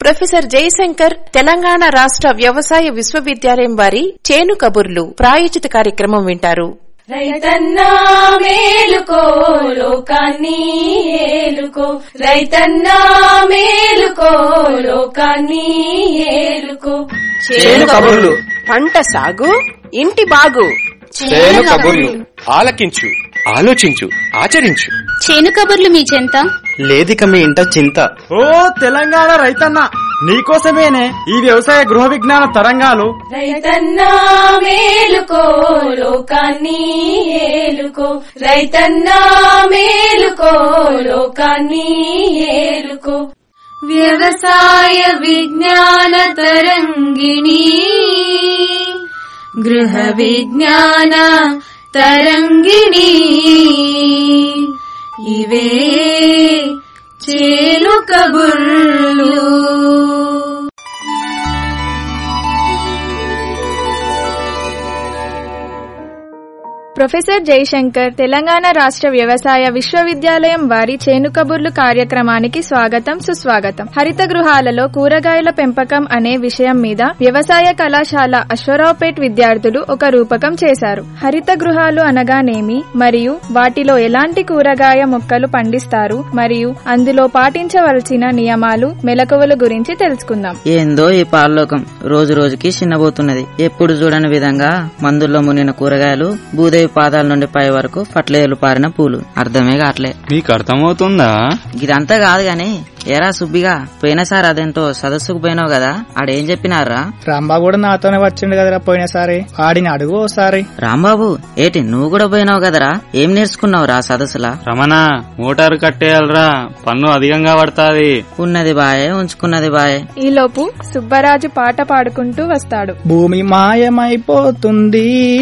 professor Jayashankar Telangana రాష్ట్ర వ్యవసాయ విశ్వవిద్యాలయం వారి చేను కబుర్లు ప్రాయోజిత కార్యక్రమం వింటారు రైతన్నా మేలుకో లోకాన్ని ఏలుకో రైతన్నా మేలుకో లోకాన్ని ఏలుకో చేను కబుర్లు పంట సాగు ఇంటి బాగు చేను కబుర్లు ఆలకించు ఆలోచించు ఆచరించు చేను కబుర్లు మీ చెంత లేదిక మీ ఇంట చింత ఓ తెలంగాణ రైతన్న నీకోసమేనే ఈ వ్యవసాయ గృహ విజ్ఞాన తరంగాలు రైతన్నా మేలుకో లోకాన్ని ఏలుకో రైతన్నా మేలుకో లోకాన్ని ఏలుకో వ్యవసాయ విజ్ఞాన తరంగిణి గృహ విజ్ఞాన తరంగిణి ఇవే చేలు కబుర్లు ప్రొఫెసర్ జయశంకర్ తెలంగాణ రాష్ట్ర వ్యవసాయ విశ్వవిద్యాలయం వారి చేను కబుర్లు కార్యక్రమానికి స్వాగతం సుస్వాగతం హరిత గృహాలలో కూరగాయల పెంపకం అనే విషయం మీద వ్యవసాయ కళాశాల అశ్వరావుపేట్ విద్యార్థులు ఒక రూపకం చేశారు హరిత గృహాలు అనగానేమి మరియు వాటిలో ఎలాంటి కూరగాయ మొక్కలు పండిస్తారు మరియు అందులో పాటించవలసిన నియమాలు మెలకువల గురించి తెలుసుకుందాం ఏందో ఈ పాలలోకం రోజు రోజుకి చిన్నబోతున్నది ఎప్పుడు చూడని విధంగా మందుల్లో మునిన కూరగాయలు భూదేవి పాదాల నుండి పై వరకు పట్లేలు పారిన పూలు అర్థమే కావట్లే మీకు అర్థమవుతుందా ఇదంతా కాదు గాని ఏరా సుబ్బిగా పోయినసారి అదేంటో సదస్సుకు పోయినావు కదా ఆడేం చెప్పినారా రాంబా కూడా నాతోనే వచ్చిండు కదరా పోయినసారి ఆడిని అడుగు ఓసారి రాంబాబు ఏటి నువ్వు కూడా పోయినావు కదరా ఏం నేర్చుకున్నావురా సదస్సులా రమణ మోటారు కట్టేయాలరా పన్ను అధికంగా పడతాది ఉన్నది బాయే ఉంచుకున్నది బాయే ఈలోపు సుబ్బరాజు పాట పాడుకుంటూ వస్తాడు భూమి మాయమైపోతుంది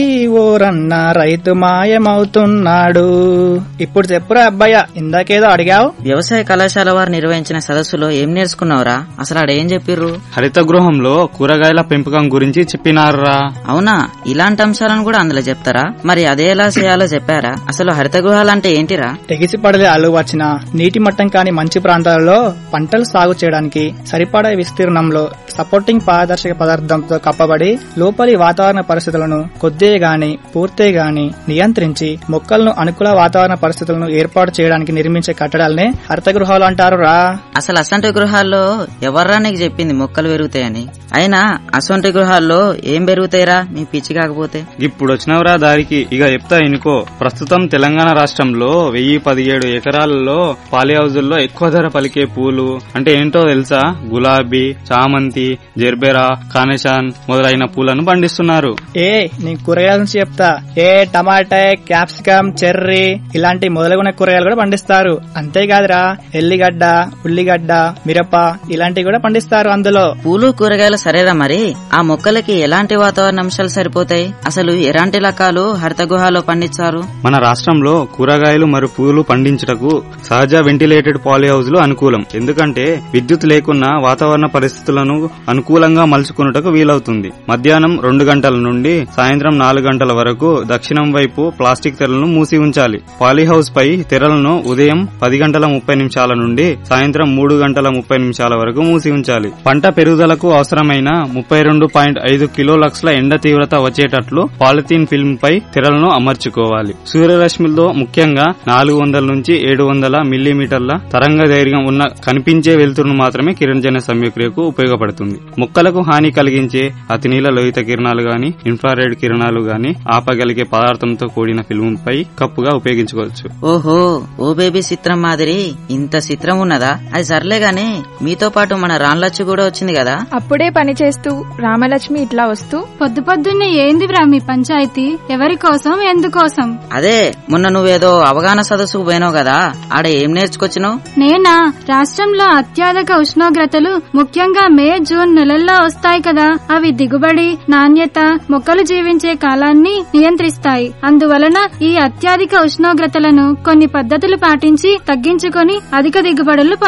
ఓరన్న రైతు మాయమవుతున్నాడు ఇప్పుడు చెప్పురా అబ్బాయ ఇందాకేదో అడిగావు వ్యవసాయ కళాశాల వారు నిర్వహించిన సదస్సులో ఏం నేర్చుకున్నావురా అసలు ఆడేం చెప్పిర్రు హరిత గృహంలో కూరగాయల పెంపకం గురించి చెప్పినారా అవునా ఇలాంటి అంశాలను కూడా అందులో చెప్తారా మరి అదే ఎలా చేయాలో చెప్పారా అసలు హరిత గృహాలంటే ఏంటిరా తెగిసి పడలే అల్లు వచ్చిన నీటి మట్టం కాని మంచి ప్రాంతాలలో పంటలు సాగు చేయడానికి సరిపడా విస్తీర్ణంలో సపోర్టింగ్ పారదర్శక పదార్థంతో కప్పబడి లోపలి వాతావరణ పరిస్థితులను కొద్దిగా గాని పూర్తిగా గాని నియంత్రించి మొక్కలను అనుకూల వాతావరణ పరిస్థితులను ఏర్పాటు చేయడానికి నిర్మించే కట్టడాలనే హరిత గృహాలు అంటారు రా అసలు అసంటి గృహాల్లో ఎవర్రా నీకు చెప్పింది మొక్కలు పెరుగుతాయని అయినా అసొంటి గృహాల్లో ఏం పెరుగుతాయిరా మీ పిచ్చి కాకపోతే ఇప్పుడు వచ్చినవరా దారికి ఇక చెప్తా ఇనుకో ప్రస్తుతం తెలంగాణ రాష్ట్రంలో వెయ్యి పదిహేడు ఎకరాలలో పాలి హౌజుల్లో ఎక్కువ ధర పలికే పూలు అంటే ఏంటో తెలుసా గులాబీ చామంతి జెర్బెరా కానేషాన్ మొదలైన పూలను పండిస్తున్నారు ఏ నీ కూరగాయల నుంచి చెప్తా ఏ టమాటా క్యాప్సికమ్ చెర్రీ ఇలాంటి మొదలగున కూరగాయలు కూడా పండిస్తారు అంతేకాదురా ఎల్లిగడ్డ ఉల్లిగడ్డ మిరప ఇలాంటివి కూడా పండిస్తారు అందులో పూలు కూరగాయలు సరేరా మరి ఆ మొక్కలకి ఎలాంటి వాతావరణ అంశాలు సరిపోతాయి అసలు ఎలాంటి రకాలు హరిత గుహాలో పండించారు మన రాష్ట్రంలో కూరగాయలు మరియు పూలు పండించుటకు సహజ వెంటిలేటెడ్ పాలీ హౌజ్లు అనుకూలం ఎందుకంటే విద్యుత్ లేకున్నా వాతావరణ పరిస్థితులను అనుకూలంగా మలుచుకున్నటకు వీలవుతుంది మధ్యాహ్నం రెండు గంటల నుండి సాయంత్రం నాలుగు గంటల వరకు దక్షిణం వైపు ప్లాస్టిక్ తెరలను మూసి ఉంచాలి పాలీ హౌస్ పై తెరలను ఉదయం పది గంటల ముప్పై నిమిషాల నుండి సాయంత్రం మూడు గంటల ముప్పై నిమిషాల వరకు మూసి ఉంచాలి పంట పెరుగుదలకు అవసరమైన ముప్పై రెండు పాయింట్ ఐదు కిలో లక్షల ఎండ తీవ్రత వచ్చేటట్లు పాలిథీన్ ఫిల్మ్ పై తెరలను అమర్చుకోవాలి సూర్యరశ్మిలో ముఖ్యంగా నాలుగు వందల నుంచి ఏడు వందల మిల్లీమీటర్ల తరంగ ధైర్యం ఉన్న కనిపించే వెలుతురును మాత్రమే కిరణజన్య సంయోక్రియకు ఉపయోగపడుతుంది మొక్కలకు హాని కలిగించే అతినీల లోహిత కిరణాలు గాని ఇన్ఫ్రారెడ్ కిరణాలు గాని ఆపగలిగే పదార్థంతో కూడిన ఫిల్మ్ పై కప్పుగా ఉపయోగించుకోవచ్చు ఓహో ఓ బేబీ చిత్రం మాదిరి ఇంత చిత్రం ఉన్నదా అది సర్లే గాని మీతో పాటు మన రాన్లచ్చు కూడా వచ్చింది కదా అప్పుడే పని చేస్తూ రామలక్ష్మి ఇట్లా వస్తూ పొద్దు పొద్దున్నే ఏంది బ్రా మీ పంచాయతీ ఎవరి కోసం ఎందుకోసం అదే మొన్న నువ్వేదో అవగాహన సదస్సుకు పోయినావు కదా ఆడ ఏం నేర్చుకొచ్చినావు నేనా రాష్ట్రంలో అత్యధిక ఉష్ణోగ్రతలు ముఖ్యంగా మే జూన్ నెలల్లో వస్తాయి కదా అవి దిగుబడి నాణ్యత మొక్కలు జీవించే కాలాన్ని నియంత్రిస్తాయి అందువలన ఈ అత్యధిక ఉష్ణోగ్రతలను కొన్ని పద్ధతులు పాటించి తగ్గించుకొని అధిక దిగుబడులు పొందవచ్చు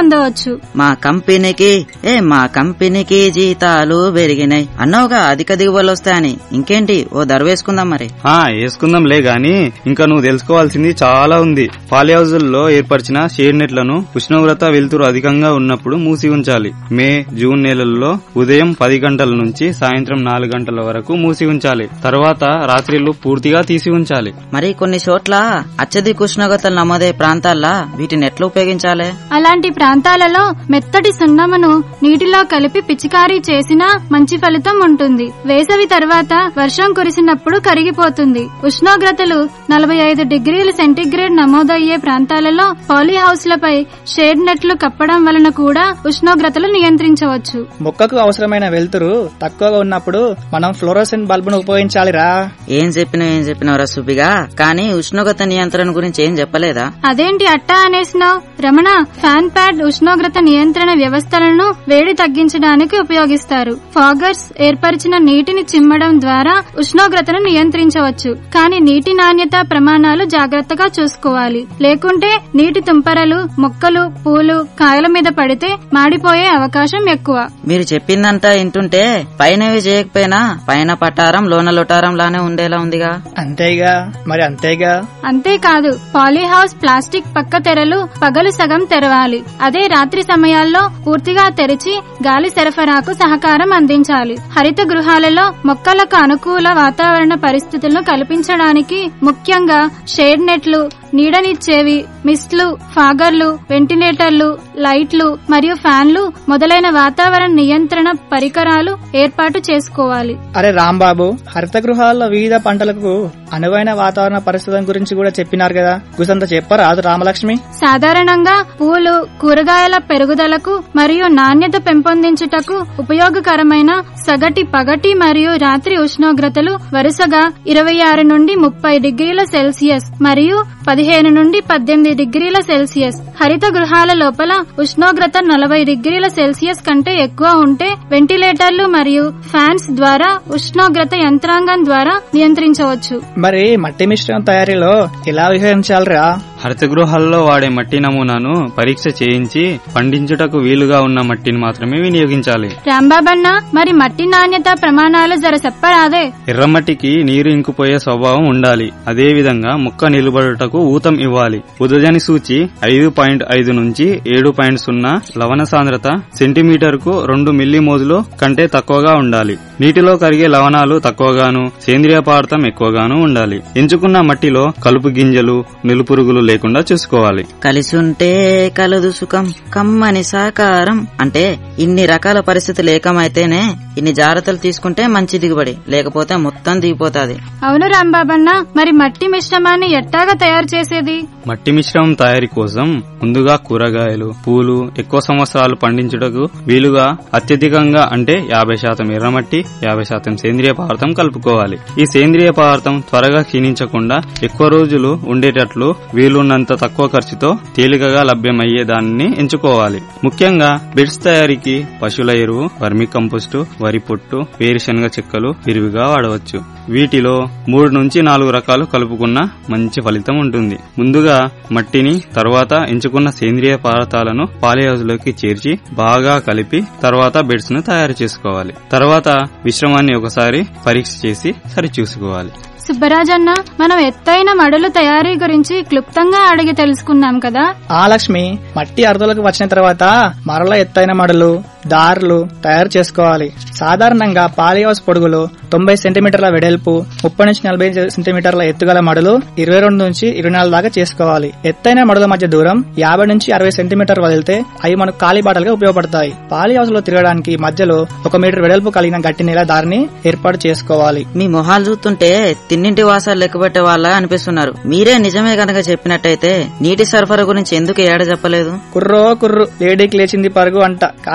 పొందవచ్చు మా కంపెనీకి ఏ మా కంపెనీకి జీతాలు పెరిగినాయి అన్నోగా అధిక దిగుబడులు వస్తాయని ఇంకేంటి ఓ ధర వేసుకుందాం మరి ఆ వేసుకుందాంలే గాని ఇంకా నువ్వు తెలుసుకోవాల్సింది చాలా ఉంది పాలి హౌజుల్లో ఏర్పరిచిన షేడ్ నెట్లను ఉష్ణోగ్రత వెలుతురు అధికంగా ఉన్నప్పుడు మూసి ఉంచాలి మే జూన్ నెలల్లో ఉదయం పది గంటల నుంచి సాయంత్రం నాలుగు గంటల వరకు మూసి ఉంచాలి తర్వాత రాత్రిళ్ళు పూర్తిగా తీసి ఉంచాలి మరి కొన్ని చోట్ల అత్యధిక ఉష్ణోగ్రతలు నమోదే ప్రాంతాల్లో వీటిని ఎట్లా ఉపయోగించాలి అలాంటి ప్రాంతాలలో మెత్తటి సున్నమును నీటిలో కలిపి పిచికారీ చేసినా మంచి ఫలితం ఉంటుంది వేసవి తర్వాత వర్షం కురిసినప్పుడు కరిగిపోతుంది ఉష్ణోగ్రతలు నలభై ఐదు డిగ్రీల సెంటీగ్రేడ్ నమోదయ్యే ప్రాంతాలలో పాలీ హౌస్లపై షేడ్ నెట్లు కప్పడం వలన కూడా ఉష్ణోగ్రతలు నియంత్రించవచ్చు మొక్కకు అవసరమైన వెలుతురు తక్కువగా ఉన్నప్పుడు మనం ఫ్లోరోసెన్ బల్బును ఉపయోగించాలిరా ఏం చెప్పినావు ఏం చెప్పినావు సుబ్బిగా కానీ ఉష్ణోగ్రత నియంత్రణ గురించి ఏం చెప్పలేదా అదేంటి అట్టా అనేసినావు రమణ ఫ్యాన్ ప్యాడ్ ఉష్ణోగ్రత నియంత్రణ వ్యవస్థలను వేడి తగ్గించడానికి ఉపయోగిస్తారు ఫాగర్స్ ఏర్పరిచిన నీటిని చిమ్మడం ద్వారా ఉష్ణోగ్రతను నియంత్రించవచ్చు కానీ నీటి నాణ్యత ప్రమాణాలు జాగ్రత్తగా చూసుకోవాలి లేకుంటే నీటి తుంపరలు మొక్కలు పూలు కాయల మీద పడితే మాడిపోయే అవకాశం ఎక్కువ మీరు చెప్పిందంతా వింటుంటే పైనవి చేయకపోయినా పైన పటారం లోన లొటారం లానే ఉండేలా ఉందిగా అంతేగా మరి అంతేగా అంతేకాదు పాలీహౌస్ ప్లాస్టిక్ పక్క తెరలు పగలు సగం తెరవాలి అదే రాత్రి సమయాల్లో పూర్తిగా తెరిచి గాలి సరఫరాకు సహకారం అందించాలి హరిత గృహాలలో మొక్కలకు అనుకూల వాతావరణ పరిస్థితులను కల్పించడానికి ముఖ్యంగా షేడ్ నెట్లు నీడనిచ్చేవి మిస్ట్లు ఫాగర్లు వెంటిలేటర్లు లైట్లు మరియు ఫ్యాన్లు మొదలైన వాతావరణ నియంత్రణ పరికరాలు ఏర్పాటు చేసుకోవాలి అరే రాంబాబు హరిత గృహాల్లో వివిధ పంటలకు అనువైన వాతావరణ పరిస్థితుల గురించి కూడా చెప్పినారు కదా గుసంత చెప్పరాదు రామలక్ష్మి సాధారణంగా పూలు కూరగాయల పెరుగుదలకు మరియు నాణ్యత పెంపొందించుటకు ఉపయోగకరమైన సగటి పగటి మరియు రాత్రి ఉష్ణోగ్రతలు వరుసగా ఇరవై ఆరు నుండి ముప్పై డిగ్రీల సెల్సియస్ మరియు పదిహేను నుండి పద్దెనిమిది డిగ్రీల సెల్సియస్ హరిత గృహాల లోపల ఉష్ణోగ్రత నలభై డిగ్రీల సెల్సియస్ కంటే ఎక్కువ ఉంటే వెంటిలేటర్లు మరియు ఫ్యాన్స్ ద్వారా ఉష్ణోగ్రత యంత్రాంగం ద్వారా నియంత్రించవచ్చు మరి మట్టి మిశ్రమం తయారీలో ఎలా విహరించాలిరా హరిత గృహాల్లో వాడే మట్టి నమూనాను పరీక్ష చేయించి పండించుటకు వీలుగా ఉన్న మట్టిని మాత్రమే వినియోగించాలి రాంబాబన్న మరి మట్టి నాణ్యత ప్రమాణాలు జర చెప్పరాదే ఎర్రమట్టికి నీరు ఇంకుపోయే స్వభావం ఉండాలి అదే విధంగా మొక్క నిలబడుటకు ఊతం ఇవ్వాలి ఉదజని సూచి ఐదు పాయింట్ ఐదు నుంచి ఏడు పాయింట్ సున్నా లవణ సాంద్రత సెంటీమీటర్ కు రెండు మిల్లీ మోజులు కంటే తక్కువగా ఉండాలి నీటిలో కరిగే లవణాలు తక్కువగాను సేంద్రియ పదార్థం ఎక్కువగాను ఉండాలి ఎంచుకున్న మట్టిలో కలుపు గింజలు నిలుపురుగులు లేకుండా చూసుకోవాలి కలిసి ఉంటే కలదు సుఖం కమ్మని సాకారం అంటే ఇన్ని రకాల పరిస్థితులు ఏకమైతేనే ఇన్ని జాగ్రత్తలు తీసుకుంటే మంచి దిగుబడి లేకపోతే మొత్తం దిగిపోతాది అవును రాంబాబన్న మరి మట్టి మిశ్రమాన్ని ఎట్టాగా తయారు చేసేది మట్టి మిశ్రమం తయారీ కోసం ముందుగా కూరగాయలు పూలు ఎక్కువ సంవత్సరాలు పండించుటకు వీలుగా అత్యధికంగా అంటే యాభై శాతం ఎర్రమట్టి యాభై శాతం సేంద్రియ పదార్థం కలుపుకోవాలి ఈ సేంద్రియ పదార్థం త్వరగా క్షీణించకుండా ఎక్కువ రోజులు ఉండేటట్లు వీలున్నంత తక్కువ ఖర్చుతో తేలికగా లభ్యమయ్యే దానిని ఎంచుకోవాలి ముఖ్యంగా బెడ్స్ తయారీకి పశువుల ఎరువు వర్మి కంపోస్టు వరి పొట్టు వేరుశనగ చెక్కలు విరివిగా వాడవచ్చు వీటిలో మూడు నుంచి నాలుగు రకాలు కలుపుకున్న మంచి ఫలితం ఉంటుంది ముందుగా మట్టిని తర్వాత ఎంచుకున్న సేంద్రియ పదార్థాలను పాలిహౌజ్లోకి చేర్చి బాగా కలిపి తర్వాత బెడ్స్ ను తయారు చేసుకోవాలి తర్వాత మిశ్రమాన్ని ఒకసారి పరీక్ష చేసి సరిచూసుకోవాలి సుబ్బరాజన్న మనం ఎత్తైన మడులు తయారీ గురించి క్లుప్తంగా అడిగి తెలుసుకున్నాం కదా ఆ లక్ష్మి మట్టి అరుదలకు వచ్చిన తర్వాత మరల ఎత్తైన మడులు దారులు తయారు చేసుకోవాలి సాధారణంగా పాలిహౌస్ పొడుగులు తొంభై సెంటీమీటర్ల వెడల్పు ముప్పై నుంచి నలభై సెంటీమీటర్ల ఎత్తుగల మడులు ఇరవై రెండు నుంచి ఇరవై నాలుగు దాకా చేసుకోవాలి ఎత్తైన మడుల మధ్య దూరం యాభై నుంచి అరవై సెంటీమీటర్ వదిలితే అవి మనకు ఖాళీ బాటలుగా ఉపయోగపడతాయి పాలిహౌస్ లో తిరగడానికి మధ్యలో ఒక మీటర్ వెడల్పు కలిగిన గట్టి నేల దారిని ఏర్పాటు చేసుకోవాలి మీ మొహాలు చూస్తుంటే తిన్నింటి వాసాలు లెక్కబెట్టే వాళ్ళ అనిపిస్తున్నారు మీరే నిజమే గనక చెప్పినట్టయితే నీటి సరఫరా గురించి ఎందుకు ఏడ చెప్పలేదు కుర్రో కుర్రు లేడీకి లేచింది పరుగు అంట కాస్త చెప్పే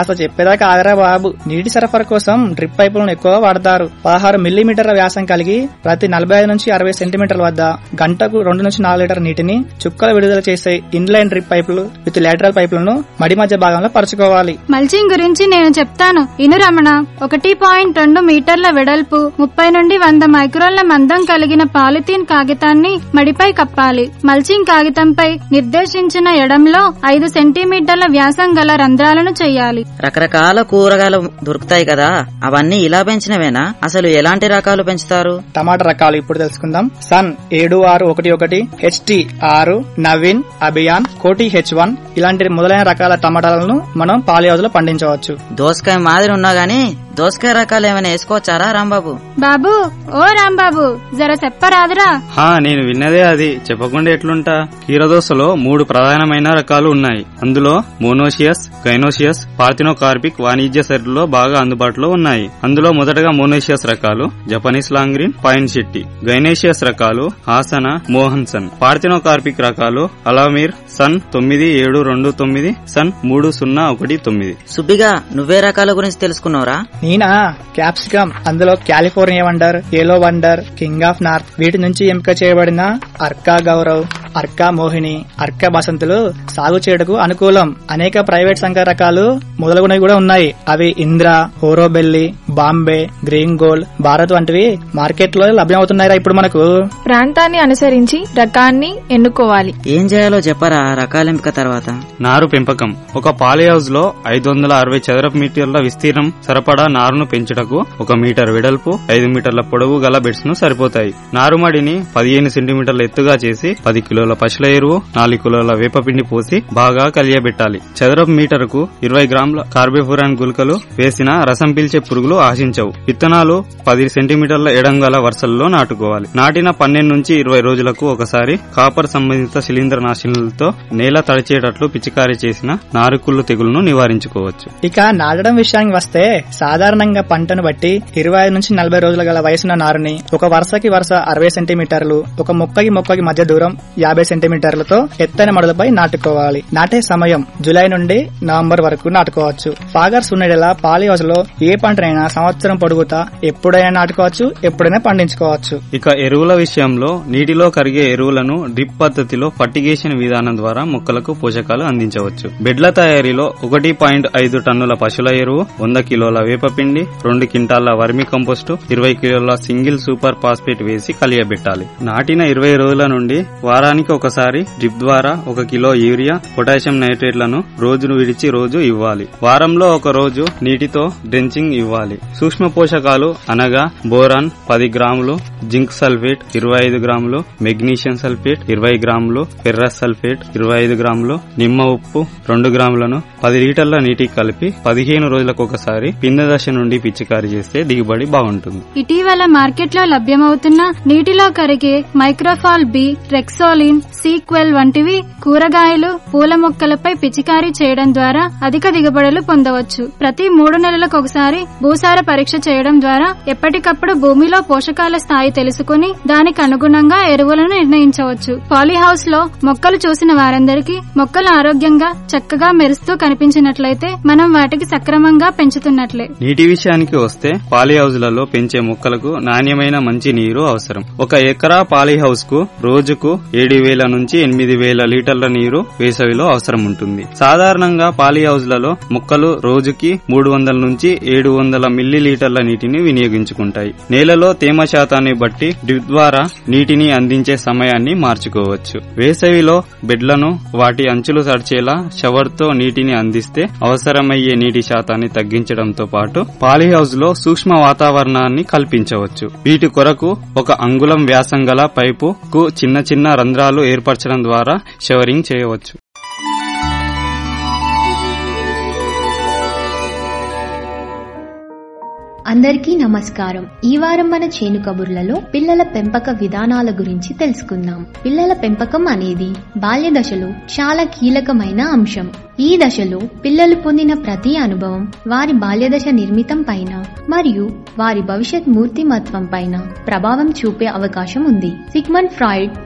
చెప్పేదాకా ఆగరా బాబు నీటి సరఫరా కోసం డ్రిప్ పైపులను ఎక్కువ వాడతారు పదహారు మిల్లీమీటర్ల వ్యాసం కలిగి ప్రతి నలభై ఐదు నుంచి అరవై సెంటీమీటర్ల వద్ద గంటకు రెండు నుంచి నాలుగు లీటర్ నీటిని చుక్కలు విడుదల చేసే ఇన్లైన్ డ్రిప్ పైపులు విత్ లేటరల్ పైపులను మడి మధ్య భాగంలో పరుచుకోవాలి మల్చింగ్ గురించి నేను చెప్తాను ఇను రమణ ఒకటి పాయింట్ రెండు మీటర్ల వెడల్పు ముప్పై నుండి వంద మైక్రోన్ల మందం కలిగిన పాలిథీన్ కాగితాన్ని మడిపై కప్పాలి మల్చింగ్ కాగితంపై నిర్దేశించిన ఎడంలో ఐదు సెంటీమీటర్ల వ్యాసం గల రంధ్రాలను చేయాలి రకరకాల కూరగాయలు దొరుకుతాయి కదా అవన్నీ ఇలా పెంచినవేనా అసలు ఎలాంటి రకాలు పెంచుతారు టమాటా రకాలు ఇప్పుడు తెలుసుకుందాం సన్ ఏడు ఆరు ఒకటి ఒకటి హెచ్టి ఆరు నవీన్ అభియాన్ కోటి హెచ్ వన్ ఇలాంటి మొదలైన రకాల టమాటాలను మనం పాలి హౌస్ లో పండించవచ్చు దోసకాయ మాదిరి ఉన్నా గానీ దోసకాయ రకాలు ఏమైనా వేసుకోవచ్చారా రాంబాబు బాబు ఓ రాంబాబు జర చెప్పరాదురా హా నేను విన్నదే అది చెప్పకుండా ఎట్లుంటా కీరదోసలో మూడు ప్రధానమైన రకాలు ఉన్నాయి అందులో మోనోషియస్ గైనోషియస్ పార్థినోకార్పిక్ వాణిజ్య సరుకులో బాగా అందుబాటులో ఉన్నాయి అందులో మొదటగా మోనోషియస్ రకాలు Japanese long green Poinsett gynoecious రకాలు హాసన మోహన్సన్ పార్థినోకార్పిక్ రకాలు అలామీర్ సన్ తొమ్మిది ఏడు రెండు తొమ్మిది సన్ మూడు సున్నా ఒకటి తొమ్మిది సుబ్బిగా నువ్వే రకాల గురించి తెలుసుకున్నావురా నేనా క్యాప్సికమ్ అందులో California wonder yellow wonder king of north వీటి నుంచి ఎంపిక చేయబడిన అర్కా గౌరవ్ అర్కా మోహిని అర్కా బసంతులు సాగు చేయటకు అనుకూలం అనేక ప్రైవేట్ సంఘ రకాలు మొదలగునవి కూడా ఉన్నాయి అవి ఇంద్ర హోరోబెల్లి బాంబే గ్రీన్ గోల్డ్ భారత్ వంటివి మార్కెట్ లో లభ్యమవుతున్నాయిరా ఇప్పుడు మనకు ప్రాంతాన్ని అనుసరించి రకాన్ని ఎన్నుకోవాలి ఏం చేయాలో చెప్పరా రకాల ఎంపిక తర్వాత నారు పెంపకం ఒక పాలి హౌస్ లో ఐదు వందల అరవై చదరపు మీటర్ల విస్తీర్ణం సరిపడా నారును పెంచుటకు ఒక మీటర్ వెడల్పు ఐదు మీటర్ల పొడవు గల బెడ్స్ ను సరిపోతాయి నారుమడిని పదిహేను సెంటీమీటర్ల ఎత్తుగా చేసి పది కిలోల పశుల ఎరువు నాలుగు కిలోల వేపపిండి పోసి బాగా కలియబెట్టాలి చదరపు మీటరుకు ఇరవై గ్రాముల కార్బోఫురాన్ గుళికలు వేసిన రసం పీల్చే పురుగులు ఆశించవు విత్తనాలు పది సెంటీమీటర్ల ఎడం గల వరుసల్లో నాటుకోవాలి నాటిన పన్నెండు నుంచి ఇరవై రోజులకు ఒకసారి కాపర్ సంబంధిత శిలీంద్ర నాశనులతో నేల తడిచేటట్లు పిచికారీ చేసిన నారుకుళ్ళు తెగులను నివారించుకోవచ్చు ఇక నాటడం విషయానికి వస్తే సాధారణంగా పంటను బట్టి ఇరవై ఐదు నుంచి నలభై రోజుల గల వయసున్న నారుని ఒక వరుసకి వరుస అరవై సెంటీమీటర్లు ఒక మొక్కకి మొక్కకి మధ్య దూరం యాభై సెంటీమీటర్లతో ఎత్తైన మడులపై నాటుకోవాలి నాటే సమయం జూలై నుండి నవంబర్ వరకు నాటుకోవచ్చు ఫాగర్ సున్నెడల పాలి హౌస్ లో ఏ పంటనైనా సంవత్సరం పొడుగుతా ఎప్పుడైనా నాటుకోవచ్చు ఎప్పుడైనా పండించుకోవచ్చు ఇక ఎరువుల విషయంలో నీటిలో కరిగే ఎరువులను డ్రిప్ పద్ధతిలో ఫర్టిగేషన్ విధానం ద్వారా మొక్కలకు పోషకాలు అందించవచ్చు బెడ్ల తయారీలో ఒకటి పాయింట్ ఐదు టన్నుల పశువుల ఎరువు వంద కిలోల వేపపిండి రెండు క్వింటాల వర్మి కంపోస్టు ఇరవై కిలోల సింగిల్ సూపర్ ఫాస్ఫేట్ వేసి కలియబెట్టాలి నాటిన ఇరవై రోజుల నుండి వారానికి ఒకసారి డ్రిప్ ద్వారా ఒక కిలో యూరియా పొటాషియం నైట్రేట్లను రోజును విడిచి రోజు ఇవ్వాలి వారంలో ఒక రోజు నీటితో డ్రెంచింగ్ ఇవ్వాలి సూక్ష్మ పోషకాలు అనగా బోరాన్ పది గ్రాములు జింక్ సల్ఫేట్ ఇరవై ఐదు గ్రాములు మెగ్నీషియం సల్ఫేట్ ఇరవై గ్రాములు ఫెర్రస్ సల్ఫేట్ ఇరవై ఐదు గ్రాములు నిమ్మ ఉప్పు రెండు గ్రాములను పది లీటర్ల నీటికి కలిపి పదిహేను రోజులకు ఒకసారి పిందె దశ నుండి పిచికారీ చేస్తే దిగుబడి బాగుంటుంది ఇటీవల మార్కెట్లో లభ్యమవుతున్న నీటిలో కరిగే మైక్రోఫాల్ బి రెక్సోలిన్ సీక్వెల్ వంటివి కూరగాయలు పూల మొక్కలపై పిచికారీ చేయడం ద్వారా అధిక దిగుబడులు పొందవచ్చు ప్రతి మూడు నెలలకు ఒకసారి భూసార పరీక్ష చేయడం ద్వారా ఎప్పటికప్పుడు భూమిలో పోషకాల స్థాయి తెలుసుకుని దానికి అనుగుణంగా ఎరువులను నిర్ణయించవచ్చు పాలీ హౌస్ లో మొక్కలు చూసిన వారందరికీ మొక్కలు ఆరోగ్యంగా చక్కగా మెరుస్తూ కనిపించినట్లయితే మనం వాటికి సక్రమంగా పెంచుతున్నట్లే నీటి విషయానికి వస్తే పాలీ హౌజ్లలో పెంచే మొక్కలకు నాణ్యమైన మంచి నీరు అవసరం ఒక ఎకరా పాలీ హౌస్ కు రోజుకు ఏడు వేల నుంచి ఎనిమిది వేల లీటర్ల నీరు వేసవిలో అవసరం ఉంటుంది సాధారణంగా పాలీ హౌజ్లలో మొక్కలు రోజుకి మూడు వందల నుంచి ఏడు వందల మిల్లీ లీటర్ల నీటిని వినియోగించుకుంటాయి నేలలో తేమ శాతాన్ని బట్టి డ్రిప్ ద్వారా నీటిని అందించే సమయాన్ని మార్చుకోవచ్చు వేసవిలో బెడ్లను వాటి అంచులు సరిచేలా షవర్ తో నీటిని అందిస్తే అవసరమయ్యే నీటి శాతాన్ని తగ్గించడంతో పాటు పాలీ హౌస్ లో సూక్ష్మ వాతావరణాన్ని కల్పించవచ్చు వీటి కొరకు ఒక అంగుళం వ్యాసం గల పైపు కు చిన్న చిన్న రంధ్రాలు ఏర్పరచడం ద్వారా షవరింగ్ చేయవచ్చు అందరికీ నమస్కారం ఈ వారం మన చేను కబుర్లలో పిల్లల పెంపక విధానాల గురించి తెలుసుకుందాం పిల్లల పెంపకం అనేది బాల్య దశలో చాలా కీలకమైన అంశం ఈ దశలో పిల్లలు పొందిన ప్రతి అనుభవం వారి బాల్యదశ నిర్మితం పైన మరియు వారి భవిష్యత్ మూర్తిమత్వం పైన ప్రభావం చూపే అవకాశం ఉంది సిగ్మండ్ ఫ్రాయిడ్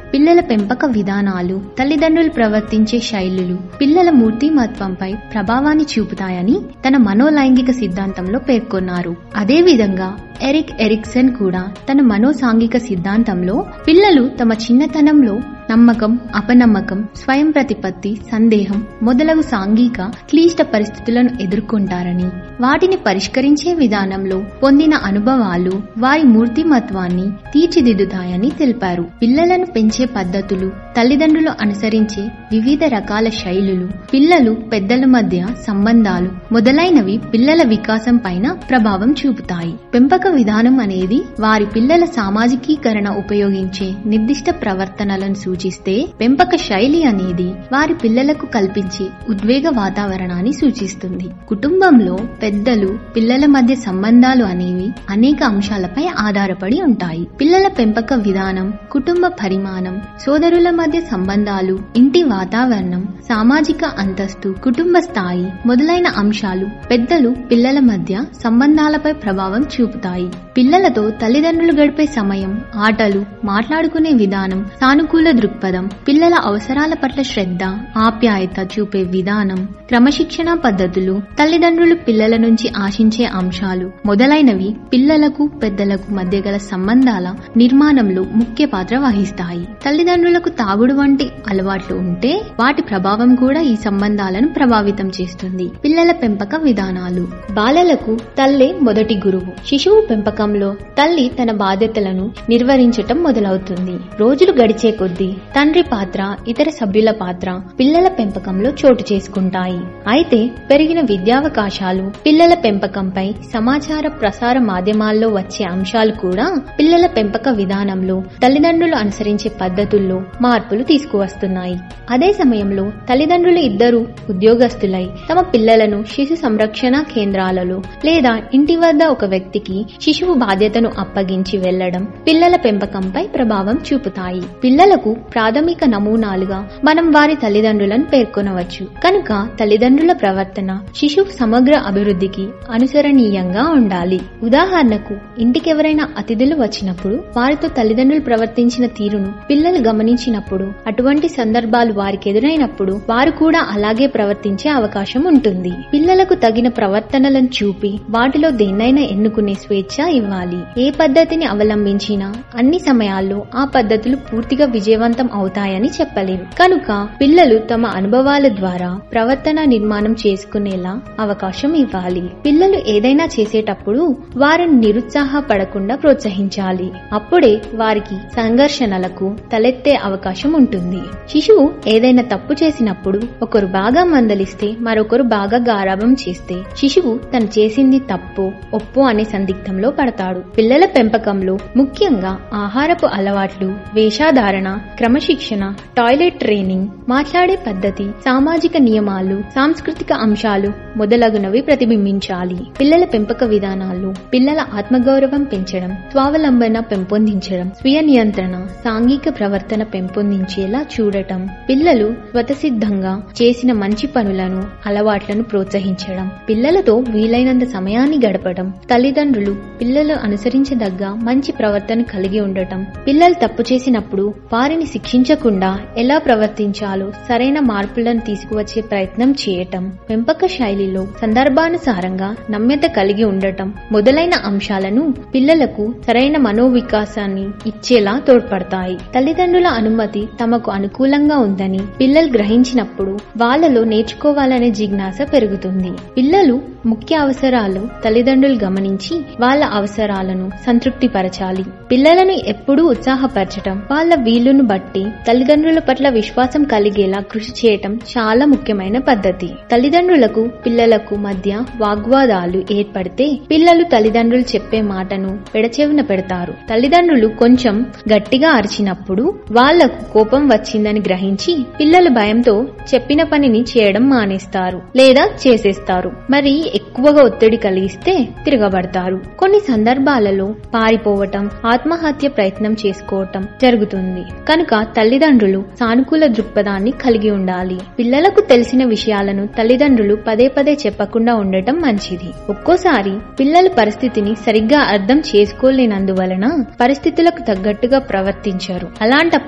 పిల్లల పెంపక విధానాలు తల్లిదండ్రులు ప్రవర్తించే శైలులు పిల్లల మూర్తిమత్వంపై ప్రభావాన్ని చూపుతాయని తన మనోలైంగిక సిద్ధాంతంలో పేర్కొన్నారు అదేవిధంగా ఎరిక్ ఎరిక్సన్ కూడా తన మనోసాంఘిక సిద్ధాంతంలో పిల్లలు తమ చిన్నతనంలో నమ్మకం అపనమ్మకం స్వయం ప్రతిపత్తి సందేహం మొదలగు సాంఘిక క్లిష్ట పరిస్థితులను ఎదుర్కొంటారని వాటిని పరిష్కరించే విధానంలో పొందిన అనుభవాలు వారి మూర్తిమత్వాన్ని తీర్చిదిద్దుతాయని తెలిపారు పిల్లలను పెంచే పద్ధతులు తల్లిదండ్రులు అనుసరించే వివిధ రకాల శైలులు పిల్లలు పెద్దల మధ్య సంబంధాలు మొదలైనవి పిల్లల వికాసం పైన ప్రభావం చూపుతాయి పెంపక విధానం అనేది వారి పిల్లల సామాజికీకరణ ఉపయోగించే నిర్దిష్ట ప్రవర్తనలను సూచిస్తే పెంపక శైలి అనేది వారి పిల్లలకు కల్పించే ఉద్వేగ వాతావరణాన్ని సూచిస్తుంది కుటుంబంలో పెద్దలు పిల్లల మధ్య సంబంధాలు అనేవి అనేక అంశాలపై ఆధారపడి ఉంటాయి పిల్లల పెంపక విధానం కుటుంబ పరిమాణం సోదరుల మధ్య సంబంధాలు ఇంటి వాతావరణం సామాజిక అంతస్తు కుటుంబ స్థాయి మొదలైన అంశాలు పెద్దలు పిల్లల మధ్య సంబంధాలపై ప్రభావం చూపుతాయి పిల్లలతో తల్లిదండ్రులు గడిపే సమయం ఆటలు మాట్లాడుకునే విధానం సానుకూల దృక్పథం పిల్లల అవసరాల పట్ల శ్రద్ధ ఆప్యాయత చూపే విధానం క్రమశిక్షణ పద్ధతులు తల్లిదండ్రులు పిల్లల నుంచి ఆశించే అంశాలు మొదలైనవి పిల్లలకు పెద్దలకు మధ్య గల సంబంధాల నిర్మాణంలో ముఖ్య పాత్ర వహిస్తాయి తల్లిదండ్రులకు తాగుడు వంటి అలవాట్లు ఉంటే వాటి ప్రభావం కూడా ఈ సంబంధాలను ప్రభావితం చేస్తుంది పిల్లల పెంపక విధానాలు బాలలకు తల్లే మొదటి గురువు శిశువు పెంపకంలో తల్లి తన బాధ్యతలను నిర్వహించటం మొదలవుతుంది రోజులు గడిచే కొద్దీ తండ్రి పాత్ర ఇతర సభ్యుల పాత్ర పిల్లల పెంపకంలో చోటు చేసుకుంటాయి అయితే పెరిగిన విద్యావకాశాలు పిల్లల పెంపకంపై సమాచార ప్రసార మాధ్యమాల్లో వచ్చే అంశాలు కూడా పిల్లల పెంపక విధానంలో తల్లిదండ్రులు అనుసరించే పద్ధతుల్లో మార్పులు తీసుకువస్తున్నాయి అదే సమయంలో తల్లిదండ్రులు ఇద్దరు ఉద్యోగస్తులై తమ పిల్లలను శిశు సంరక్షణ కేంద్రాలలో లేదా ఇంటి వద్ద ఒక వ్యక్తికి శిశువు బాధ్యతను అప్పగించి వెళ్లడం పిల్లల పెంపకంపై ప్రభావం చూపుతాయి పిల్లలకు ప్రాథమిక నమూనాలుగా మనం వారి తల్లిదండ్రులను పేర్కొనవచ్చు కనుక తల్లిదండ్రుల ప్రవర్తన శిశువు సమగ్ర అభివృద్ధికి అనుసరణీయంగా ఉండాలి ఉదాహరణకు ఇంటికెవరైనా అతిథులు వచ్చినప్పుడు వారితో తల్లిదండ్రులు ప్రవర్తించిన తీరును పిల్లలు గమనించినప్పుడు అటువంటి సందర్భాలు వారికి ఎదురైనప్పుడు వారు కూడా అలాగే ప్రవర్తించే అవకాశం ఉంటుంది పిల్లలకు తగిన ప్రవర్తనలను చూపి వాటిలో దేన్నైనా ఎన్నుకునే స్వేచ్ఛ ఇవ్వాలి ఏ పద్ధతిని అవలంబించినా అన్ని సమయాల్లో ఆ పద్ధతులు పూర్తిగా విజయవంతం అవుతాయని చెప్పలేము కనుక పిల్లలు తమ అనుభవాల ద్వారా ప్రవర్తన నిర్మాణం చేసుకునేలా అవకాశం ఇవ్వాలి పిల్లలు ఏదైనా చేసేటప్పుడు వారిని నిరుత్సాహపడకుండా ప్రోత్సహించాలి అప్పుడే వారికి సంఘర్షణలకు తలెత్తే అవకాశం ఉంటుంది శిశువు ఏదైనా తప్పు చేసినప్పుడు ఒకరు బాగా మందలిస్తే మరొకరు బాగా గారాబం చేస్తే శిశువు తను చేసింది తప్పు ఒప్పు అనే సందిగ్ధంలో పడతాడు పిల్లల పెంపకంలో ముఖ్యంగా ఆహారపు అలవాట్లు వేషాధారణ క్రమశిక్షణ టాయిలెట్ ట్రైనింగ్ మాట్లాడే పద్ధతి సామాజిక నియమాలు సాంస్కృతిక అంశాలు మొదలగునవి ప్రతిబింబించాలి పిల్లల పెంపక విధానాల్లో పిల్లల ఆత్మగౌరవం పెంచడం స్వావలంబన పెంపొందించడం స్వీయ నియంత్రణ సాంఘిక ప్రవర్తన పెంపొందించేలా చూడటం పిల్లలు స్వతసిద్ధంగా చేసిన మంచి పనులను అలవాట్లను ప్రోత్సహించడం పిల్లలతో వీలైనంత సమయాన్ని గడపడం తల్లిదండ్రులు పిల్లలు అనుసరించదగ్గ మంచి ప్రవర్తన కలిగి ఉండటం పిల్లలు తప్పు చేసినప్పుడు వారిని శిక్షించకుండా ఎలా ప్రవర్తించాలో సరైన మార్పులను తీసుకువచ్చే ప్రయత్నం చేయటం పెంపక శైలిలో సందర్భానుసారంగా నమ్యత కలిగి ఉండటం మొదలైన అంశాలను పిల్లలకు సరైన మనోవికాసాన్ని ఇచ్చేలా తోడ్పడతాయి తల్లిదండ్రుల అనుమతి తమకు అనుకూలంగా ఉందని పిల్లలు గ్రహించినప్పుడు వాళ్ళలో నేర్చుకోవాలనే జిజ్ఞాస పెరుగుతుంది పిల్లలు ముఖ్య అవసరాలు తల్లిదండ్రులు గమనించి వాళ్ళ అవసరాలను సంతృప్తిపరచాలి పిల్లలను ఎప్పుడూ ఉత్సాహపరచటం వాళ్ళ వీలును బట్టి తల్లిదండ్రుల పట్ల విశ్వాసం కలిగేలా కృషి చేయటం చాలా ముఖ్యమైన పద్ధతి తల్లిదండ్రులకు పిల్లలకు మధ్య వాగ్వాదాలు ఏర్పడితే పిల్లలు తల్లిదండ్రులు చెప్పే మాటను పెడచెవిన పెడతారు తల్లిదండ్రులు కొంచెం గట్టిగా అరిచినప్పుడు వాళ్లకు కోపం వచ్చిందని గ్రహించి పిల్లలు భయంతో చెప్పిన పనిని చేయడం మానేస్తారు లేదా చేసేస్తారు మరి ఎక్కువగా ఒత్తిడి కలిగిస్తే తిరగబడతారు కొన్ని సందర్భాలలో పారిపోవటం ఆత్మహత్య ప్రయత్నం చేసుకోవటం జరుగుతుంది కనుక తల్లిదండ్రులు సానుకూల దృక్పథాన్ని కలిగి ఉండాలి పిల్లలకు తెలిసిన విషయాలను తల్లిదండ్రులు పదే పదే చెప్పకుండా ఉండటం మంచిది ఒక్కోసారి పిల్లల పరిస్థితిని సరిగ్గా అర్థం చేసుకోలేనందువలన పరిస్థితులకు తగ్గట్టుగా ప్రవర్తించారు అలాంటప్పుడు వారి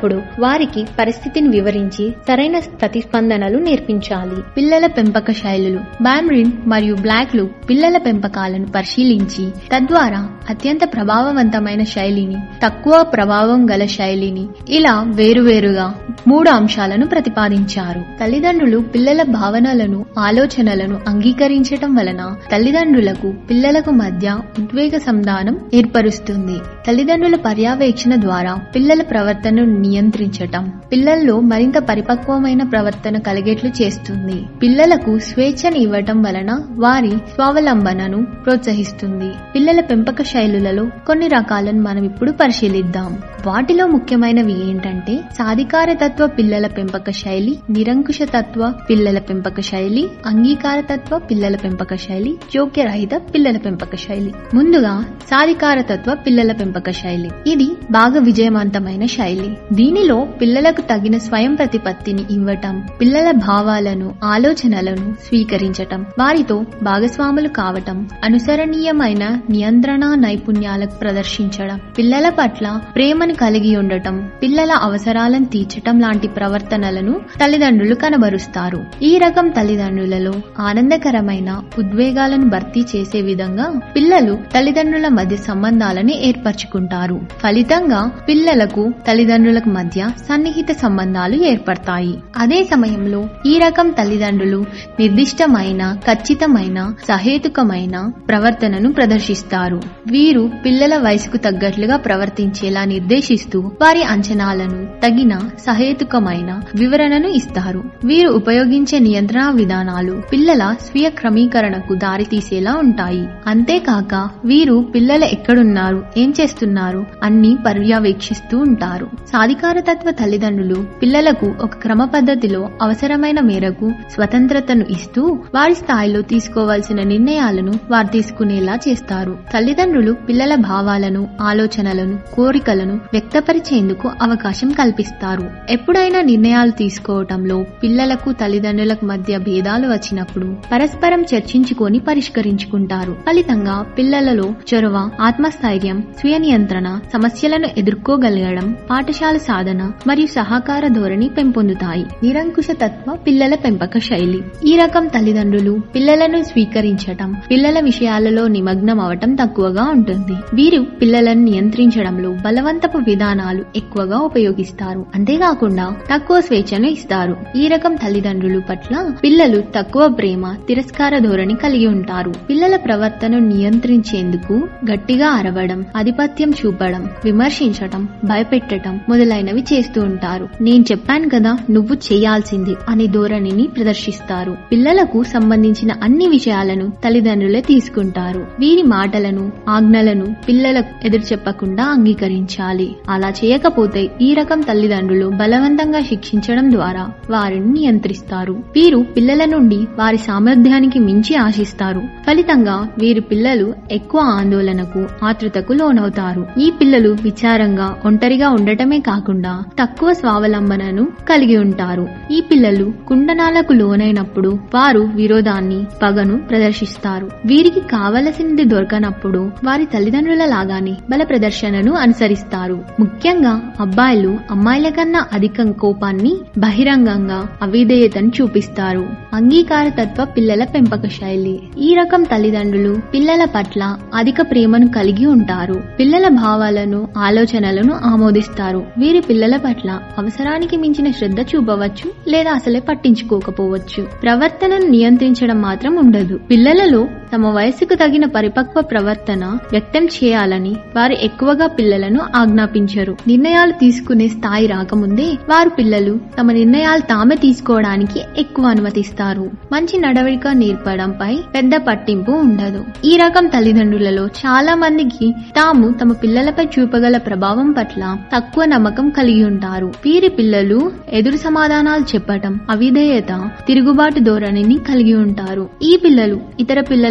వారికి పరిస్థితిని వివరించి సరైన ప్రతిస్పందనలు నేర్పించాలి పిల్లల పెంపక శైలులు బామ్రిన్ మరియు బ్లాక్లు పిల్లల పెంపకాలను పరిశీలించి తద్వారా అత్యంత ప్రభావవంతమైన శైలిని తక్కువ ప్రభావం గల శైలిని ఇలా వేరువేరుగా మూడు అంశాలను ప్రతిపాదించారు తల్లిదండ్రులు పిల్లల భావనలను ఆలోచనలను అంగీకరించటం వలన తల్లిదండ్రులకు పిల్లలకు మధ్య ఉద్వేగ సంధానం ఏర్పరుస్తుంది తల్లిదండ్రుల పర్యవేక్షణ ద్వారా పిల్లల ప్రవర్తనను నియంత్రించటం పిల్లల్లో మరింత పరిపక్వమైన ప్రవర్తన కలిగేట్లు చేస్తుంది పిల్లలకు స్వేచ్ఛను ఇవ్వటం వలన వారి స్వావలంబనను ప్రోత్సహిస్తుంది పిల్లల పెంపక శైలులలో కొన్ని రకాలను మనం ఇప్పుడు పరిశీలిద్దాం వాటిలో ముఖ్యమైనవి ఏంటంటే సాధికార తత్వ పిల్లల పెంపక శైలి నిరంకుశ తత్వ పిల్లల పెంపక శైలి అంగీకార తత్వ పిల్లల పెంపక శైలి జోక్యరహిత పిల్లల పెంపక శైలి ముందుగా సాధికార తత్వ పిల్లల పెంపక శైలి ఇది బాగా విజయవంతమైన శైలి దీనిలో పిల్లలకు తగిన స్వయం ప్రతిపత్తిని ఇవ్వటం పిల్లల భావాలను ఆలోచనలను స్వీకరించటం వారితో భాగస్వాములు కావటం అనుసరణీయమైన నియంత్రణ నైపుణ్యాలకు ప్రదర్శించడం పిల్లల పట్ల ప్రేమను కలిగి ఉండటం పిల్లల అవసరాలను తీర్చటం లాంటి ప్రవర్తనలను తల్లిదండ్రులు కనబరుస్తారు ఈ రకం తల్లిదండ్రులలో ఆనందకరమైన ఉద్వేగాలను భర్తీ చేసే విధంగా పిల్లలు తల్లిదండ్రుల మధ్య సంబంధాలను ఏర్పరచుకుంటారు ఫలితంగా పిల్లలకు తల్లిదండ్రులకు మధ్య సన్నిహిత సంబంధాలు ఏర్పడతాయి అదే సమయంలో ఈ రకం తల్లిదండ్రులు నిర్దిష్టమైన ఖచ్చితమైన సహేతుకమైన ప్రవర్తనను ప్రదర్శిస్తారు వీరు పిల్లల వయసుకు తగ్గట్లుగా ప్రవర్తించేలా నిర్దేశిస్తూ వారి అంచనాలను తగిన సహేతుకమైన వివరణను ఇస్తారు వీరు ఉపయోగించే నియంత్రణ విధానాలు పిల్లల స్వీయ క్రమీకరణకు దారితీసేలా ఉంటాయి అంతేకాక వీరు పిల్లలు ఎక్కడున్నారు ఏం చేస్తున్నారు అన్ని పర్యవేక్షిస్తూ ఉంటారు సాధికార తత్వ తల్లిదండ్రులు పిల్లలకు ఒక క్రమ పద్ధతిలో అవసరమైన మేరకు స్వతంత్రతను ఇస్తూ వారి స్థాయిలో తీసుకోవాల్సిన నిర్ణయాలను వారు తీసుకునేలా చేస్తారు తల్లిదండ్రులు పిల్లల భావాలను ఆలోచనలను కోరికలను వ్యక్తపరిచేందుకు అవకాశం కల్పిస్తారు ఎప్పుడైనా నిర్ణయాలు తీసుకోవటంలో పిల్లలకు తల్లిదండ్రులకు మధ్య భేదాలు వచ్చినప్పుడు పరస్పరం చర్చించుకొని పరిష్కరించుకుంటారు ఫలితంగా పిల్లలలో చొరవ ఆత్మస్థైర్యం స్వీయ నియంత్రణ సమస్యలను ఎదుర్కోగలగడం పాఠశాల సాధన మరియు సహకార ధోరణి పెంపొందుతాయి నిరంకుశ తత్వ పిల్లల పెంపక శైలి ఈ రకం తల్లిదండ్రులు పిల్లలను స్వీకరించటం పిల్లల విషయాలలో నిమగ్నం అవటం తక్కువగా ఉంటుంది వీరు పిల్లలను నియంత్రించడంలో బలవంతపు విధానాలు ఎక్కువగా ఉపయోగిస్తారు అంతేకాకుండా తక్కువ స్వేచ్ఛను ఇస్తారు ఈ రకం తల్లిదండ్రులు పట్ల పిల్లలు తక్కువ ప్రేమ తిరస్కార ధోరణి కలిగి ఉంటారు పిల్లల ప్రవర్తనను నియంత్రించేందుకు గట్టిగా అరవడం ఆధిపత్యం చూపడం విమర్శించటం భయపెట్టడం మొదలైనవి చేస్తూ ఉంటారు నేను చెప్పాను కదా నువ్వు చేయాల్సింది అనే ధోరణిని ప్రదర్శిస్తారు పిల్లలకు సంబంధించిన అన్ని విషయాలను తల్లిదండ్రులే తీసుకుంటారు వీరి మాటలను ఆజ్ఞలను పిల్లలకు ఎదురు చెప్పకుండా అంగీకరించాలి అలా చేయకపోతే ఈ రకం తల్లిదండ్రులు బలవంతంగా శిక్షించడం ద్వారా వారిని నియంత్రిస్తారు వీరు పిల్లల నుండి వారి సామర్థ్యానికి మించి ఆశిస్తారు ఫలితంగా వీరి పిల్లలు ఎక్కువ ఆందోళనకు ఆతృతకు లోనవుతారు ఈ పిల్లలు విచారంగా ఒంటరిగా ఉండటమే కాకుండా తక్కువ స్వావలంబనను కలిగి ఉంటారు ఈ పిల్లలు కుండనాలకు లోనైనప్పుడు వారు విరోధాన్ని పగను ప్రదర్శిస్తారు వీరికి కావలసినది దొరకనప్పుడు వారి తల్లిదండ్రుల లాగానే బల ప్రదర్శనను అనుసరిస్తారు ముఖ్యంగా అబ్బాయిలు అమ్మాయిల కన్నా అధిక కోపాన్ని బహిరంగంగా అవిధేయతను చూపిస్తారు అంగీకార తత్వ పిల్లల పెంపక శైలి ఈ రకం తల్లిదండ్రులు పిల్లల పట్ల అధిక ప్రేమను కలిగి ఉంటారు పిల్లల భావాలను ఆలోచనలను ఆమోదిస్తారు వీరి పిల్లల పట్ల అవసరానికి మించిన శ్రద్ధ చూపవచ్చు లేదా అసలే పట్టించుకోకపోవచ్చు ప్రవర్తనను నియంత్రించడం మాత్రం ఉండదు పిల్లలలో తమ వయసుకు తగిన పరిపక్వ ప్రవర్తన వ్యక్తం చేయాలని వారు ఎక్కువగా పిల్లలను ఆజ్ఞాపించరు నిర్ణయాలు తీసుకునే స్థాయి రాకముందే వారు పిల్లలు తమ నిర్ణయాలు తామే తీసుకోవడానికి ఎక్కువ అనుమతిస్తారు మంచి నడవడిక నేర్పడంపై పెద్ద పట్టింపు ఉండదు ఈ రకం తల్లిదండ్రులలో చాలా మందికి తాము తమ పిల్లలపై చూపగల ప్రభావం పట్ల తక్కువ నమ్మకం కలిగి ఉంటారు వీరి పిల్లలు ఎదురు సమాధానాలు చెప్పటం అవిధేయత తిరుగుబాటు ధోరణిని కలిగి ఉంటారు ఈ పిల్లలు ఇతర పిల్లల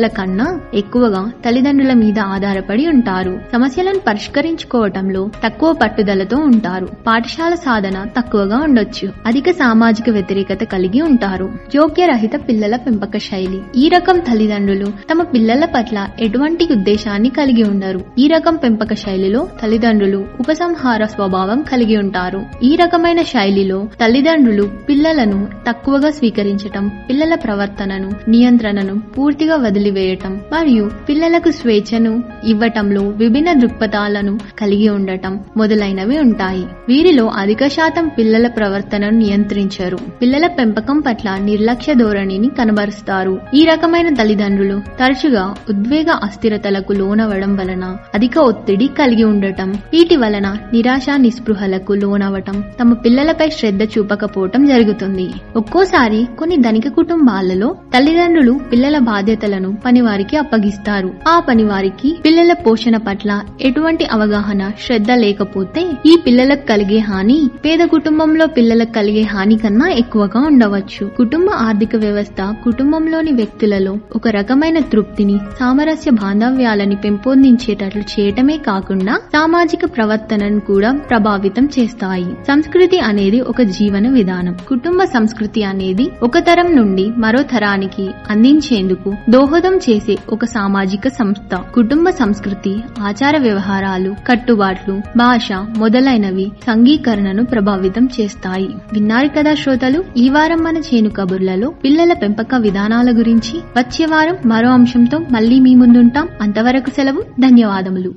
కన్నా ఎక్కువగా తల్లిదండ్రుల మీద ఆధారపడి ఉంటారు సమస్యలను పరిష్కరించుకోవటంలో తక్కువ పట్టుదలతో ఉంటారు పాఠశాల సాధన తక్కువగా ఉండొచ్చు అధిక సామాజిక వ్యతిరేకత కలిగి ఉంటారు జోక్యరహిత పిల్లల పెంపక శైలి ఈ రకం తల్లిదండ్రులు తమ పిల్లల పట్ల ఎటువంటి ఉద్దేశాన్ని కలిగి ఉండరు ఈ రకం పెంపక శైలిలో తల్లిదండ్రులు ఉపసంహార స్వభావం కలిగి ఉంటారు ఈ రకమైన శైలిలో తల్లిదండ్రులు పిల్లలను తక్కువగా స్వీకరించటం పిల్లల ప్రవర్తనను నియంత్రణను పూర్తిగా వదిలివేయటం మరియు పిల్లలకు స్వేచ్ఛను ఇవ్వటంలో విభిన్న దృక్పథాలను కలిగి ఉండటం మొదలైనవి ఉంటాయి వీరిలో అధిక శాతం పిల్లల ప్రవర్తనను నియంత్రించరు పిల్లల పెంపకం పట్ల నిర్లక్ష్య ధోరణిని కనబరుస్తారు ఈ రకమైన తల్లిదండ్రులు తరచుగా ఉద్వేగ అస్థిరతలకు లోనవడం వలన అధిక ఒత్తిడి కలిగి ఉండటం వీటి వలన నిరాశ నిస్పృహలకు లోనవటం తమ పిల్లలపై శ్రద్ధ చూపకపోవటం జరుగుతుంది ఒక్కోసారి కొన్ని ధనిక కుటుంబాలలో తల్లిదండ్రులు పిల్లల బాధ్యతలను పనివారికి అప్పగిస్తారు ఆ పనివారికి పిల్లల పోషణ పట్ల ఎటువంటి అవగాహన శ్రద్ధ లేకపోతే ఈ పిల్లలకు కలిగే హాని పేద కుటుంబంలో పిల్లలకు కలిగే హాని కన్నా ఎక్కువగా ఉండవచ్చు కుటుంబ ఆర్థిక వ్యవస్థ కుటుంబంలోని వ్యక్తులలో ఒక రకమైన తృప్తిని సామరస్య బాంధవ్యాలని పెంపొందించేటట్లు చేయటమే కాకుండా సామాజిక ప్రవర్తనను కూడా ప్రభావితం చేస్తాయి సంస్కృతి అనేది ఒక జీవన విధానం కుటుంబ సంస్కృతి అనేది ఒక తరం నుండి మరో తరానికి అందించేందుకు దోహదం చేసే ఒక సామాజిక సంస్థ కుటుంబ సంస్కృతి ఆచార వ్యవహారాలు కట్టుబాట్లు భాష మొదలైనవి సంఘీకరణను ప్రభావితం చేస్తాయి విన్నారు కదా శ్రోతలు ఈ వారం మన చేను కబుర్లలో పిల్లల పెంపక విధానాల గురించి వచ్చే వారం మరో అంశంతో మళ్ళీ మీ ముందుంటాం అంతవరకు సెలవు ధన్యవాదములు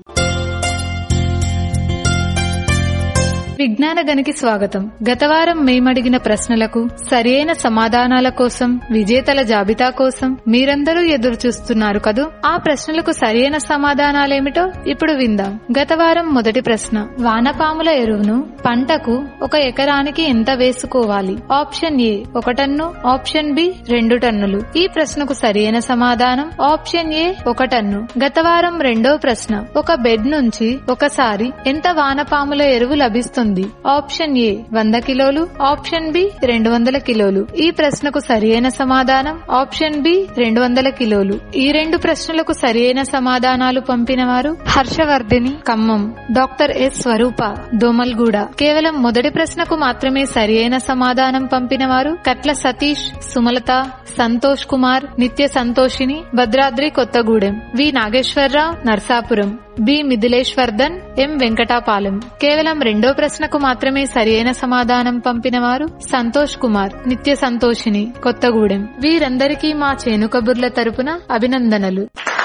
విజ్ఞాన గనికి స్వాగతం గత వారం మేమడిగిన ప్రశ్నలకు సరియైన సమాధానాల కోసం విజేతల జాబితా కోసం మీరందరూ ఎదురు చూస్తున్నారు కదూ ఆ ప్రశ్నలకు సరియైన సమాధానాలేమిటో ఇప్పుడు విందాం గత వారం మొదటి ప్రశ్న వానపాముల ఎరువును పంటకు ఒక ఎకరానికి ఎంత వేసుకోవాలి ఆప్షన్ ఏ ఒక టన్ను ఆప్షన్ బి రెండు టన్నులు ఈ ప్రశ్నకు సరియైన సమాధానం ఆప్షన్ ఏ ఒక టన్ను గత వారం రెండో ప్రశ్న ఒక బెడ్ నుంచి ఒకసారి ఎంత వానపాముల ఎరువు లభిస్తుంది ఆప్షన్ ఏ వంద కిలోలు ఆప్షన్ బి రెండు వందల కిలోలు ఈ ప్రశ్నకు సరియైన సమాధానం ఆప్షన్ బి రెండు వందల కిలోలు ఈ రెండు ప్రశ్నలకు సరియైన సమాధానాలు పంపిన వారు హర్షవర్ధిని ఖమ్మం డాక్టర్ ఎస్ స్వరూప దోమల్గూడ కేవలం మొదటి ప్రశ్నకు మాత్రమే సరియైన సమాధానం పంపిన వారు కట్ల Satish Sumalatha Santosh Kumar Nitya Santoshini Bhadradri Kothagudem V Nageswararao Narsapuram B Mithileshvardhan M Venkatapalem కేవలం రెండో ప్రశ్నకు మాత్రమే సరియైన సమాధానం పంపిన వారు సంతోష్ కుమార్ నిత్య సంతోషిని కొత్తగూడెం వీరందరికీ మా చేను కబుర్ల తరపున అభినందనలు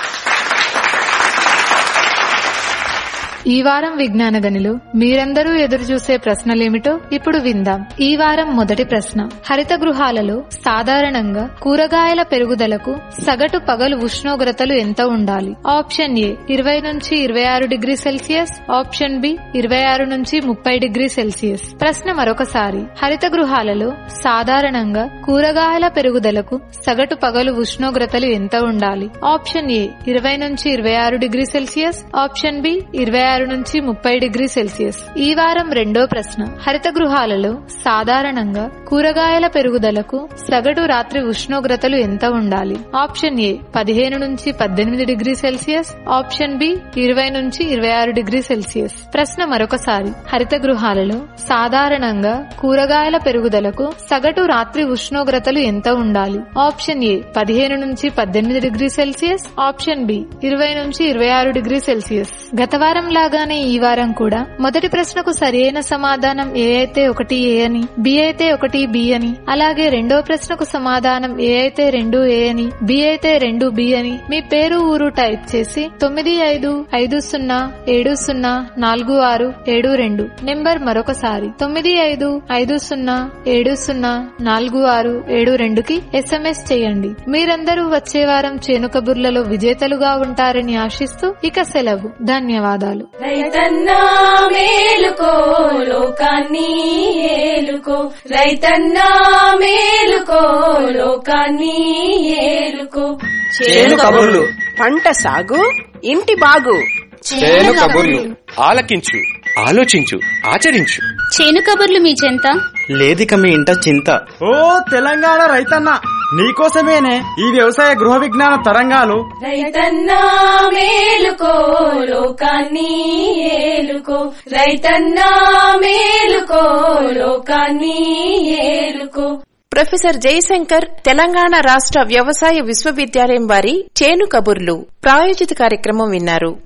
ఈ వారం విజ్ఞాన గనిలో మీరందరూ ఎదురు చూసే ప్రశ్నలేమిటో ఇప్పుడు విందాం ఈ వారం మొదటి ప్రశ్న హరిత గృహాలలో సాధారణంగా కూరగాయల పెరుగుదలకు సగటు పగలు ఉష్ణోగ్రతలు ఎంత ఉండాలి ఆప్షన్ ఏ ఇరవై నుంచి ఇరవై ఆరు డిగ్రీ సెల్సియస్ ఆప్షన్ బి ఇరవై ఆరు నుంచి ముప్పై డిగ్రీ సెల్సియస్ ప్రశ్న మరొకసారి హరిత గృహాలలో సాధారణంగా కూరగాయల పెరుగుదలకు సగటు పగలు ఉష్ణోగ్రతలు ఎంత ఉండాలి ఆప్షన్ ఏ ఇరవై నుంచి ఇరవై ఆరు డిగ్రీ సెల్సియస్ ఆప్షన్ బి ఇరవై ఆరు నుంచి ముప్పై డిగ్రీ సెల్సియస్ ఈ వారం రెండో ప్రశ్న హరిత గృహాలలో సాధారణంగా కూరగాయల పెరుగుదలకు సగటు రాత్రి ఉష్ణోగ్రతలు ఎంత ఉండాలి ఆప్షన్ ఏ పదిహేను నుంచి పద్దెనిమిది డిగ్రీ సెల్సియస్ ఆప్షన్ బి ఇరవై నుంచి ఇరవై ఆరు డిగ్రీ సెల్సియస్ ప్రశ్న మరొకసారి హరిత గృహాలలో సాధారణంగా కూరగాయల పెరుగుదలకు సగటు రాత్రి ఉష్ణోగ్రతలు ఎంత ఉండాలి ఆప్షన్ ఏ పదిహేను నుంచి పద్దెనిమిది డిగ్రీ సెల్సియస్ ఆప్షన్ బి ఇరవై నుంచి ఇరవై ఆరు డిగ్రీ సెల్సియస్ గత వారం లాగానే ఈ వారం కూడా మొదటి ప్రశ్నకు సరైన సమాధానం ఏ అయితే ఒకటి ఏ అని బి అయితే ఒకటి బి అని అలాగే రెండో ప్రశ్నకు సమాధానం ఏ అయితే రెండు ఏ అని బి అయితే రెండు బి అని మీ పేరు ఊరు టైప్ చేసి తొమ్మిది ఐదు ఐదు సున్నా ఏడు సున్నా నాలుగు ఆరు ఏడు రెండు నెంబర్ మరొకసారి తొమ్మిది ఐదు ఐదు సున్నా ఏడు సున్నా నాలుగు ఆరు ఏడు రెండుకి ఎస్ఎంఎస్ చేయండి మీరందరూ వచ్చే వారం చేను కబుర్లలో విజేతలుగా ఉంటారని ఆశిస్తూ ఇక సెలవు ధన్యవాదాలు రైతన్నా మేలుకో లోకాన్ని ఏలుకో రైతన్నా మేలుకో లోకాన్ని ఏలుకో చేను కబుర్లు పంట సాగు ఇంటి బాగు చేను కబుర్లు ఆలకించు ఆలోచించు ఆచరించు చేను కబుర్లు మీ చెంత లేదిక మీ ఇంట చింత ఓ తెలంగాణ రైతన్న నీకోసమేనే ఈ వ్యవసాయ గృహ విజ్ఞాన తరంగాలు రైతన్నా మేలుకో లోకాన్ని ఏలుకో రైతన్నా మేలుకో లోకాన్ని ఏలుకో ప్రొఫెసర్ జయశంకర్ తెలంగాణ రాష్ట్ర వ్యవసాయ విశ్వవిద్యాలయం వారి చేను కబుర్లు ప్రాయోజిత కార్యక్రమం విన్నారు